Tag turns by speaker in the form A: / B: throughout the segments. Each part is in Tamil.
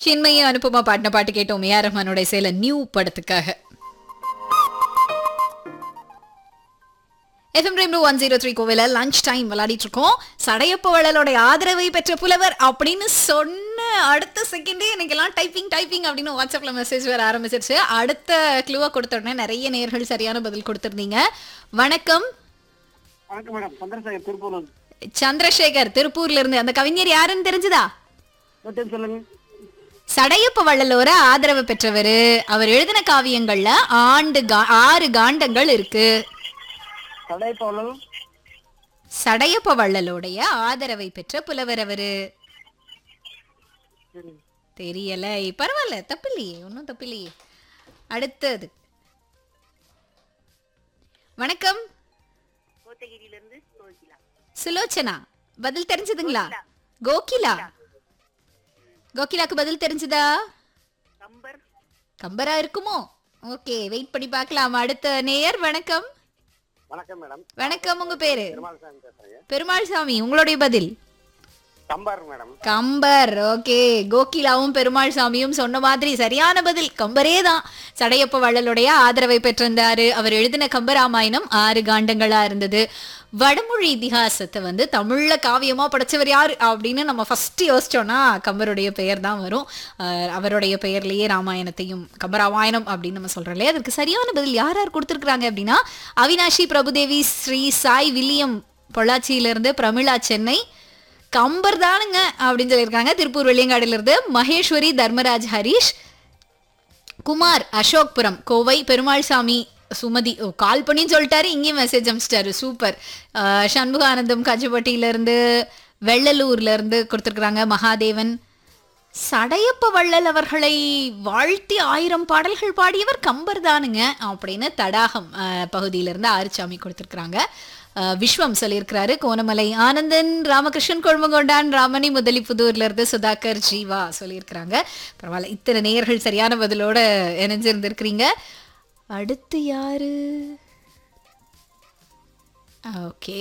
A: சின்மையை அனுப்புமா பாடின பாட்டு கேட்டோம் ஏஆர் ரஹ்மானோட இசையில நியூ படத்துக்காக எஃப்எம் ரெண்டு ஒன் ஜீரோ த்ரீ கோவில லஞ்ச் டைம் விளையாடிட்டு இருக்கோம் சடையப்ப வள்ளலோட ஆதரவை பெற்ற புலவர் அப்படின்னு சொன்ன அடுத்த செகண்டே எனக்கெல்லாம் டைப்பிங் டைப்பிங் அப்படின்னு வாட்ஸ்அப்ல மெசேஜ் வர ஆரம்பிச்சிருச்சு அடுத்த க்ளூவை கொடுத்த உடனே நிறைய நேர்கள் சரியான பதில் கொடுத்திருந்தீங்க வணக்கம்
B: வணக்கம் மேடம் சந்திரசேகர் திருப்பூர்ல இருந்து.
A: சந்திரசேகர் திருப்பூர்ல இருந்து அந்த கவிஞர் யாருன்னு தெரிஞ்சுதா
B: இன்னொரு time சொல்லுங்க
A: சடையப்ப வள்ளலோர ஆதரவு பெற்றவர் அவர் எழுதின காவியங்கள்ல ஆண்டு கா- ஆறு காண்டங்கள் இருக்கு
B: சடைப்பவளம்
A: சடையப்ப வள்ளலோடைய ஆதரவை பெற்ற புலவர் அவரு தெரியல பரவாயில்ல தப்பில்லையே ஒன்றும் தப்பில்லையே அடுத்தது வணக்கம்
C: கோத்தகிரியிலிருந்து கோகிலா
A: சுலோச்சனா பதில் தெரிஞ்சதுங்களா கோகிலா கோகிலாக்கு பதில் தெரிஞ்சதா
C: கம்பர்
A: கம்பரா இருக்குமோ ஓகே வெயிட் பண்ணி பார்க்கலாம் அடுத்த நேயர் வணக்கம்
B: வணக்கம் மேடம்
A: வணக்கம் உங்க பேரு
B: பெருமாள் சாமி பேசுறேங்க
A: பெருமாள் சாமி உங்களுடைய பதில்
B: கம்பார் மேடம்
A: கம்பர் ஓகே கோகிலாவும் பெருமாள் சாமியும் சொன்ன மாதிரி சரியான பதில் கம்பரே தான் சடையப்ப வள்ளலுடைய ஆதரவை பெற்றிருந்தாரு அவர் எழுதின கம்பராமாயணம் ஆறு காண்டங்களா இருந்தது வடமொழி இதிகாசத்தை வந்து தமிழ்ல காவியமா படைச்சவர் யாரு அப்படின்னு நம்ம ஃபர்ஸ்ட் யோசிச்சோம்னா கம்பருடைய பெயர் தான் வரும் அஹ் அவருடைய பெயர்லயே ராமாயணத்தையும் கம்பராமாயணம் அப்படின்னு நம்ம சொல்றோம் இல்லையா அதுக்கு சரியான பதில் யார் யார் கொடுத்துருக்காங்க அப்படின்னா அவினாஷி பிரபுதேவி ஸ்ரீ சாய் வில்லியம் பொள்ளாச்சியிலிருந்து பிரமிளா சென்னை கம்பர் தானுங்க அப்படின்னு சொல்லியிருக்காங்க திருப்பூர் வெள்ளியங்காடுல இருந்து மகேஸ்வரி தர்மராஜ் ஹரிஷ் குமார் அசோக்புரம் கோவை பெருமாள் சாமி சுமதி ஓ கால் பண்ணி சொல்லிட்டாரு இங்கேயும் மெசேஜ் அனுப்பிச்சிட்டாரு சூப்பர் அஹ், சண்முகானந்தம் கஜபட்டியில இருந்து வெள்ளலூர்ல இருந்து கொடுத்துருக்குறாங்க மகாதேவன் சடையப்ப வள்ளல் அவர்களை வாழ்த்தி ஆயிரம் பாடல்கள் பாடியவர் கம்பர் தானுங்க அப்படின்னு தடாகம் அஹ், பகுதியிலிருந்து ஆறுசாமி கொடுத்துருக்குறாங்க அஹ், விஸ்வம் சொல்லியிருக்கிறாரு கோணமலை ஆனந்தன் ராமகிருஷ்ணன் கொழுமங்கொண்டான் ராமணி முதலிப்புதூர்ல இருந்து சுதாகர் ஜீவா சொல்லியிருக்கிறாங்க பரவாயில்ல இத்தனை நேயர்கள் சரியான பதிலோட இணைஞ்சிருந்திருக்கிறீங்க அடுத்து யாரு ஓகே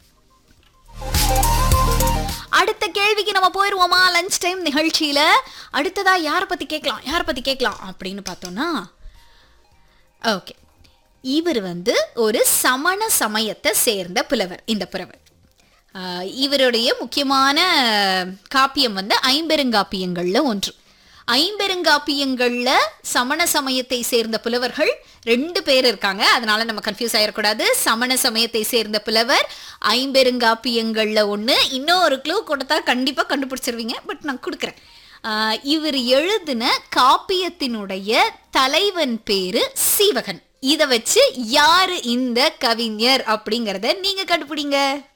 A: அடுத்த கேள்விக்கு நம்ம போயிருவோமா லஞ்ச் டைம் நிகழ்ச்சியில அடுத்ததா யாரை பத்தி கேட்கலாம் யாரை பத்தி கேட்கலாம் அப்படின்னு பார்த்தோம்னா ஓகே இவர் வந்து ஒரு சமண சமயத்தை சேர்ந்த புலவர் இந்த புலவர் ஆஹ் இவருடைய முக்கியமான காப்பியம் வந்து ஐம்பெருங்காப்பியங்கள்ல ஒன்று ஐம்பெருங்காப்பியங்கள்ல சமண சமயத்தை சேர்ந்த புலவர்கள் ரெண்டு பேர் இருக்காங்க அதனால நம்ம கன்ஃபியூஸ் ஆயிடக்கூடாது சமண சமயத்தை சேர்ந்த புலவர் ஐம்பெருங்காப்பியங்கள்ல ஒண்ணு இன்னும் ஒரு க்ளூ கொடுத்தா கண்டிப்பா கண்டுபிடிச்சிருவீங்க பட் நான் கொடுக்குறேன் ஆஹ் இவர் எழுதின காப்பியத்தினுடைய தலைவன் பேரு சீவகன் இத வச்சு யாரு இந்த கவிஞர் அப்படிங்கறத நீங்க கண்டுபிடிங்க